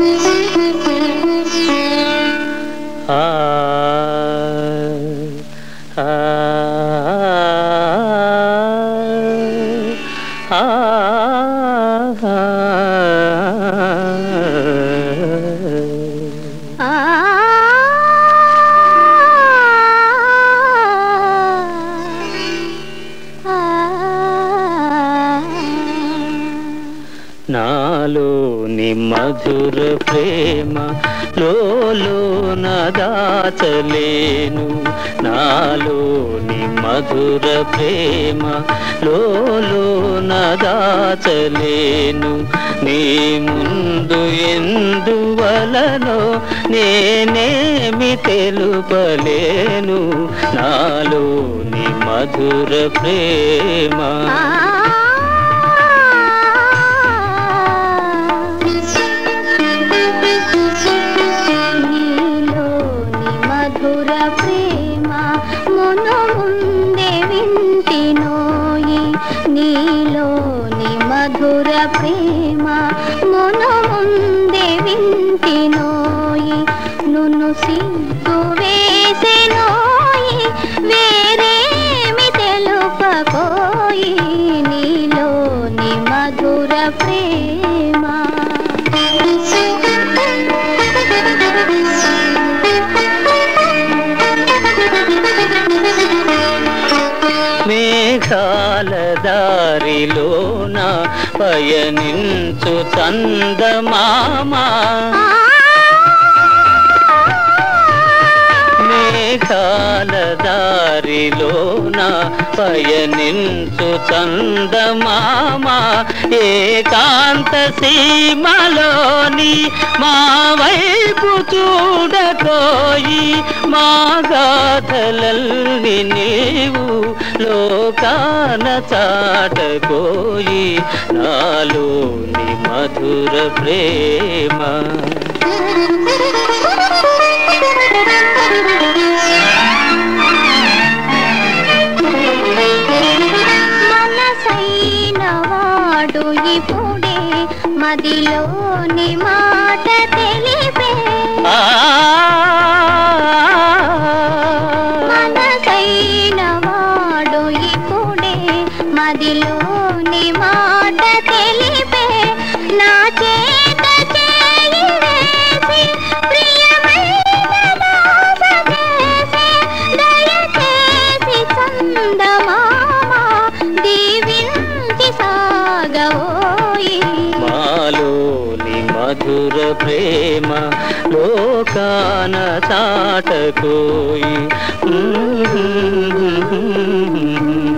ఆ ఆ ఆ ఆ నాలోని మధుర ప్రేమ లోన దాచలేను నాలోని మధుర ప్రేమ లోన దాచలేను నీ ముందు ఎందువలనో నేనేమి తెలుపలేను నాలోని మధుర ప్రేమ నీలోని మధుర ప్రేమ మును ముందే వింటినోయి నీలోని మధుర ప్రేమ మును ముందే వింటినోయి నును సిగ్గు వేసెనోయి వేరేమి తెలుపకోయి నీలోని మధుర ప్రేమ మేఘాల దారిలోన పయనించు చందమామా మేఘాల దారిలోన పయనించు చందమామా ఏకాంత సీమలోని మా వైపు చూడకోయి మా గాథలల్ని నీవు లోకాన చాటకోయి నాలోని మధుర ప్రేమ మనసైన వాడు ఇప్పుడే మదిలోని మాట తెలిపే ఆ మనసైన వాడు ఇప్పుడే మదిలోని మాట తెలిపే నా చేత చేయి వేసి ప్రియమైన దాస చేసే దయచేసి చందమామ దీవించి సాగవోయి మాలోని మధుర ప్రేమ లోకాన చాటకోయి